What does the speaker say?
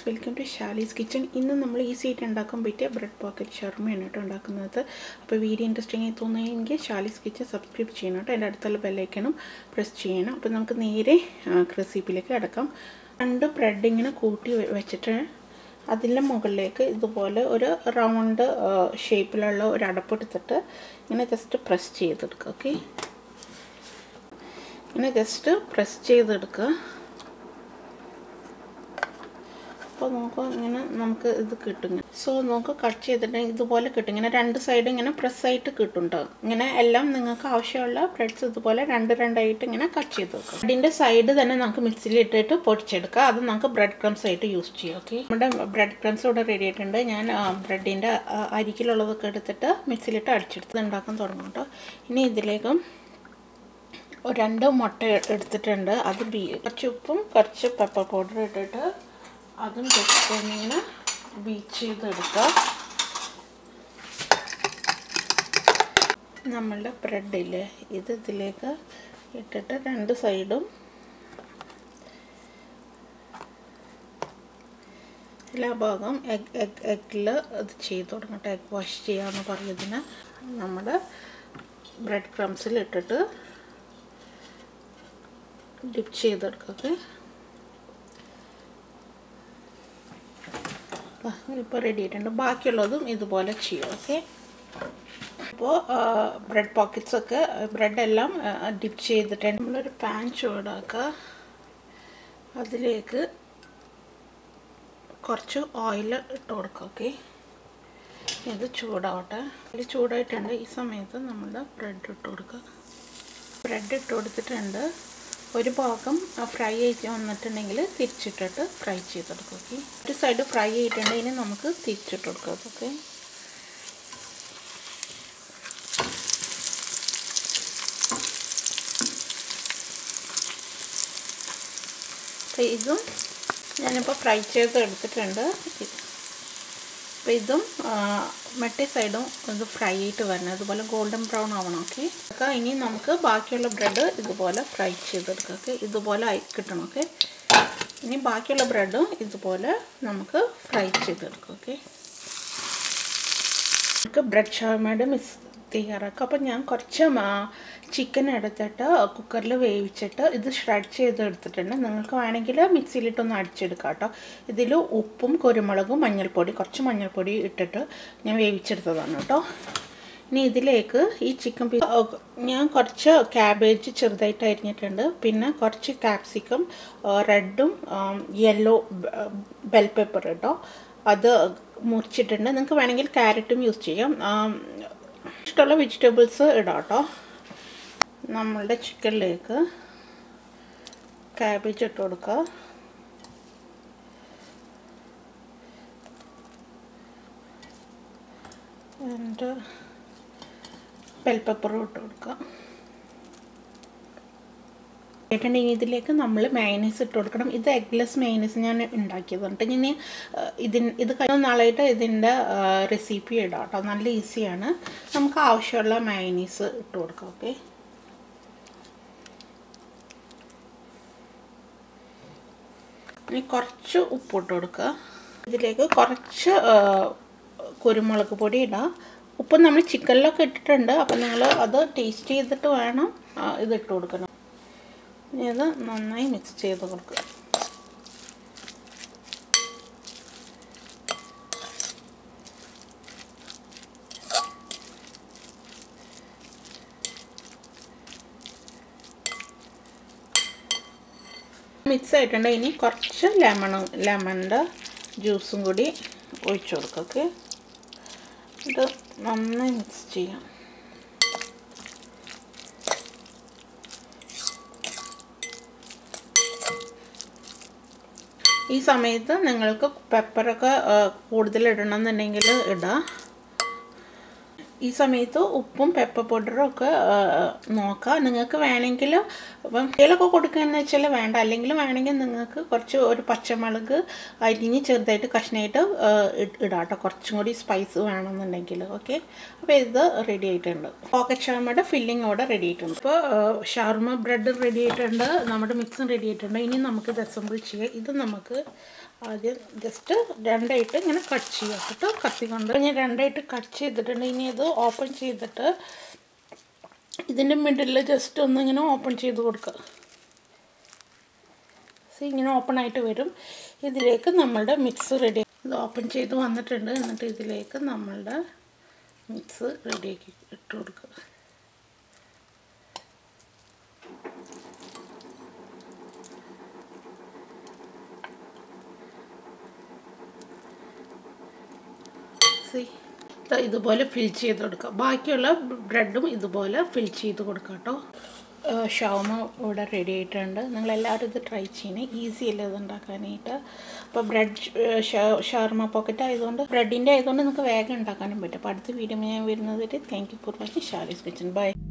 guys welcome to Shali's kitchen ഇന്ന് നമ്മൾ easy ആയിട്ട് ഉണ്ടാക്കാൻ പറ്റിയ ബ്രെഡ് പോക്കറ്റ് ഷർമയാണ് കേട്ടോ ഉണ്ടാക്കുന്നത് അപ്പോൾ വീഡിയോ ഇൻട്രസ്റ്റിംഗ് ആയി തോന്നുമെങ്കിൽ ഷാലീസ് കിച്ചൺ സബ്സ്ക്രൈബ് ചെയ്യണം കേട്ടോ എൻ്റെ അടുത്തുള്ള ബെല്ലൈക്കണം പ്രസ് ചെയ്യണം അപ്പോൾ നമുക്ക് നേരെ റെസിപ്പിയിലേക്ക് അടക്കാം രണ്ട് ബ്രെഡ് ഇങ്ങനെ കൂട്ടി വെച്ചിട്ട് അതിൻ്റെ മുകളിലേക്ക് ഇതുപോലെ ഒരു റൗണ്ട് ഷേപ്പിലുള്ള ഒരു അടപ്പെടുത്തിട്ട് ഇങ്ങനെ ജസ്റ്റ് പ്രസ് ചെയ്തെടുക്കുക ഓക്കെ ഇങ്ങനെ ജസ്റ്റ് പ്രസ് ചെയ്തെടുക്കുക അപ്പോൾ നോക്കുക ഇങ്ങനെ നമുക്ക് ഇത് കിട്ടും സോ നമുക്ക് കട്ട് ചെയ്തിട്ടുണ്ടെങ്കിൽ ഇതുപോലെ കിട്ടും ഇങ്ങനെ രണ്ട് സൈഡ് ഇങ്ങനെ പ്രസ്സായിട്ട് കിട്ടുന്നുണ്ടാവും ഇങ്ങനെ എല്ലാം നിങ്ങൾക്ക് ആവശ്യമുള്ള ബ്രെഡ്സ് ഇതുപോലെ രണ്ട് രണ്ടായിട്ട് ഇങ്ങനെ കട്ട് ചെയ്ത് വെക്കാം ബ്രെഡിൻ്റെ സൈഡ് തന്നെ നമുക്ക് മിക്സിയിൽ ഇട്ടിട്ട് പൊടിച്ചെടുക്കാം അത് നമുക്ക് ബ്രെഡ് ക്രംസ് ആയിട്ട് യൂസ് ചെയ്യാം ഓക്കെ നമ്മുടെ ബ്രെഡ് ക്രംസ് ഇവിടെ റെഡി ആയിട്ടുണ്ട് ഞാൻ ബ്രെഡിൻ്റെ അരിക്കിലുള്ളതൊക്കെ എടുത്തിട്ട് മിക്സിയിലിട്ട് അടിച്ചെടുത്ത് ഉണ്ടാക്കാൻ തുടങ്ങും കേട്ടോ ഇനി ഇതിലേക്കും രണ്ട് മുട്ട എടുത്തിട്ടുണ്ട് അത് ബീ കുറച്ച് ഉപ്പും കുറച്ച് പെപ്പർ പൗഡർ ഇട്ടിട്ട് അതും ജസ്റ്റ് ഒന്നിങ്ങനെ ബീച്ച് ചെയ്തെടുക്കുക നമ്മളുടെ ബ്രെഡില്ലേ ഇത് ഇതിലേക്ക് ഇട്ടിട്ട് രണ്ട് സൈഡും എല്ലാ ഭാഗം എഗ് എഗ് എഗ്ഗിൽ ഇത് ചെയ്ത് തുടങ്ങട്ടെ എഗ് വാഷ് ചെയ്യാമെന്ന് പറയുന്നതിന് നമ്മുടെ ബ്രെഡ് ക്രംസിൽ ഇട്ടിട്ട് ഡിപ്പ് ചെയ്തെടുക്കുക ഇപ്പോൾ റെഡി ആയിട്ടുണ്ട് ബാക്കിയുള്ളതും ഇതുപോലെ ചെയ്യും ഓക്കെ അപ്പോൾ ബ്രെഡ് പോക്കറ്റ്സ് ഒക്കെ ബ്രെഡ് എല്ലാം ഡിപ്പ് ചെയ്തിട്ട് നമ്മളൊരു പാൻ ചൂടാക്കുക അതിലേക്ക് കുറച്ച് ഓയിൽ ഇട്ട് കൊടുക്കുക ഓക്കെ ഇത് ചൂടാവട്ടെ ഇത് ചൂടായിട്ടുണ്ട് ഈ സമയത്ത് നമ്മൾ ബ്രെഡ് ഇട്ട് കൊടുക്കുക ബ്രെഡ് ഇട്ട് കൊടുത്തിട്ടുണ്ട് ഒരു ഭാഗം ഫ്രൈ ആയിട്ട് വന്നിട്ടുണ്ടെങ്കിൽ തിരിച്ചിട്ടിട്ട് ഫ്രൈ ചെയ്തെടുക്കും ഓക്കെ ഒരു സൈഡ് ഫ്രൈ ആയിട്ടുണ്ട് ഇനി നമുക്ക് തിരിച്ചിട്ട് കൊടുക്കാം ഓക്കെ അപ്പോൾ ഇതും ഞാനിപ്പോൾ ഫ്രൈ ചെയ്ത് എടുത്തിട്ടുണ്ട് അപ്പോൾ ഇതും മറ്റേ സൈഡും ഇത് ഫ്രൈ ആയിട്ട് വരണം ഇതുപോലെ ഗോൾഡൻ ബ്രൗൺ ആവണം ഓക്കെ ഒക്കെ ഇനി നമുക്ക് ബാക്കിയുള്ള ബ്രെഡ് ഇതുപോലെ ഫ്രൈ ചെയ്തെടുക്കാം ഓക്കെ ഇതുപോലെ ആയി കിട്ടണം ഓക്കെ ഇനി ബാക്കിയുള്ള ബ്രെഡും ഇതുപോലെ നമുക്ക് ഫ്രൈ ചെയ്തെടുക്കാം ഓക്കെ നമുക്ക് ബ്രെഡ് ഷവർമയുടെ മിക്സ് തയ്യാറാക്കാം അപ്പം ഞാൻ കുറച്ച് ചിക്കൻ എടുത്തിട്ട് കുക്കറിൽ വേവിച്ചിട്ട് ഇത് ഷ്രെഡ് ചെയ്ത് എടുത്തിട്ടുണ്ട് നിങ്ങൾക്ക് വേണമെങ്കിൽ മിക്സിയിലിട്ടൊന്ന് അടിച്ചെടുക്കാം കേട്ടോ ഇതിൽ ഉപ്പും കുരുമുളകും മഞ്ഞൾപ്പൊടി കുറച്ച് മഞ്ഞൾപ്പൊടി ഇട്ടിട്ട് ഞാൻ വേവിച്ചെടുത്തതാണ് കേട്ടോ ഇനി ഇതിലേക്ക് ഈ ചിക്കൻ പീസ് ഞാൻ കുറച്ച് ക്യാബേജ് ചെറുതായിട്ട് അരിഞ്ഞിട്ടുണ്ട് പിന്നെ കുറച്ച് ക്യാപ്സിക്കം റെഡും യെല്ലോ ബെൽ പെപ്പർ കേട്ടോ അത് മുറിച്ചിട്ടുണ്ട് നിങ്ങൾക്ക് വേണമെങ്കിൽ ക്യാരറ്റും യൂസ് ചെയ്യാം ഇഷ്ടമുള്ള വെജിറ്റബിൾസ് ഇടാം കേട്ടോ നമ്മളുടെ ചിക്കനിലേക്ക് ക്യാബേജ് ഇട്ട് കൊടുക്കുക ആൻഡ് ബെൽ പെപ്പറും ഇട്ട് കൊടുക്കുക ആയിട്ടുണ്ടെങ്കിൽ ഇതിലേക്ക് നമ്മൾ മയനീസ് ഇട്ട് കൊടുക്കണം ഇത് എഗ്ലെസ് മയനീസ് ഞാൻ ഉണ്ടാക്കിയതുണ്ട് ഇനി ഇതിന് ഇത് കഴിഞ്ഞ നാളായിട്ട് ഇതിൻ്റെ റെസിപ്പി ഇടാം കേട്ടോ നല്ല ഈസിയാണ് നമുക്ക് ആവശ്യമുള്ള മയനീസ് ഇട്ട് കൊടുക്കാം ഓക്കെ ഇനി കുറച്ച് ഉപ്പിട്ട് കൊടുക്കുക ഇതിലേക്ക് കുറച്ച് കുരുമുളക് പൊടി ഇടാം ഉപ്പ് നമ്മൾ ചിക്കനിലൊക്കെ ഇട്ടിട്ടുണ്ട് അപ്പം നിങ്ങൾ അത് ടേസ്റ്റ് ചെയ്തിട്ട് വേണം ഇത് ഇട്ട് കൊടുക്കണം ഇനി അത് നന്നായി മിക്സ് ചെയ്ത് കൊടുക്കുക മിക്സ് ആയിട്ടുണ്ട് ഇനി കുറച്ച് ലെമണും ലെമണിൻ്റെ ജ്യൂസും കൂടി ഒഴിച്ചു കൊടുക്കുക ഓക്കെ ഇത് നന്നായി മിക്സ് ചെയ്യാം ഈ സമയത്ത് നിങ്ങൾക്ക് പെപ്പറൊക്കെ കൂടുതൽ ഇടണം എന്നുണ്ടെങ്കിൽ ഇടാം ഈ സമയത്ത് ഉപ്പും പെപ്പർ പൗഡറും ഒക്കെ നോക്കുക നിങ്ങൾക്ക് വേണമെങ്കിൽ ഇപ്പം കുട്ടികളൊക്കെ കൊടുക്കുകയെന്ന് വെച്ചാൽ വേണ്ട അല്ലെങ്കിൽ വേണമെങ്കിൽ നിങ്ങൾക്ക് കുറച്ച് ഒരു പച്ചമുളക് അരിഞ്ഞ് ചെറുതായിട്ട് കഷ്ണമായിട്ട് ഇടാം കേട്ടോ കുറച്ചും കൂടി സ്പൈസ് വേണമെന്നുണ്ടെങ്കിൽ ഓക്കെ അപ്പോൾ ഇത് റെഡി ആയിട്ടുണ്ട് പോക്കറ്റ് ഷവർമയുടെ ഫില്ലിംഗ് ഇവിടെ റെഡി ആയിട്ടുണ്ട് ഇപ്പോൾ ഷവർമ ബ്രെഡ് റെഡി ആയിട്ടുണ്ട് നമ്മുടെ മിക്സും റെഡി ആയിട്ടുണ്ട് ഇനി നമുക്ക് ഇത് അസംബിൾ ചെയ്യാം ഇത് നമുക്ക് ആദ്യം ജസ്റ്റ് രണ്ടായിട്ട് ഇങ്ങനെ കട്ട് ചെയ്യാം കേട്ടോ കത്തി കൊണ്ട് ഞാൻ രണ്ടായിട്ട് കട്ട് ചെയ്തിട്ടുണ്ട് ഇനി ഇത് ഓപ്പൺ ചെയ്തിട്ട് ഇതിൻ്റെ മിഡിൽ ജസ്റ്റ് ഒന്ന് ഇങ്ങനെ ഓപ്പൺ ചെയ്ത് കൊടുക്കുക സി ഇങ്ങനെ ഓപ്പൺ ആയിട്ട് വരും ഇതിലേക്ക് നമ്മളുടെ മിക്സ് റെഡി ഇത് ഓപ്പൺ ചെയ്ത് വന്നിട്ടുണ്ട് എന്നിട്ട് ഇതിലേക്ക് നമ്മളുടെ മിക്സ് റെഡിയാക്കി ഇട്ട് കൊടുക്കുക സി ഇതുപോലെ ഫിൽ ചെയ്ത് കൊടുക്കുക ബാക്കിയുള്ള ബ്രെഡും ഇതുപോലെ ഫിൽ ചെയ്ത് കൊടുക്കുക കേട്ടോ ഷവർമ ഇവിടെ റെഡി ആയിട്ടുണ്ട് നിങ്ങളെല്ലാവരും ഇത് ട്രൈ ചെയ്യണേ ഈസി അല്ലേ ഇത് ഉണ്ടാക്കാനായിട്ട് അപ്പോൾ ബ്രെഡ് ഷവർമ പോക്കറ്റ് ആയതുകൊണ്ട് ബ്രെഡിൻ്റെ ആയതുകൊണ്ട് നിങ്ങൾക്ക് വേഗം ഉണ്ടാക്കാനും പറ്റും അപ്പോൾ അടുത്ത വീഡിയോ ഞാൻ വരുന്നത് thank you for watching Shari's kitchen by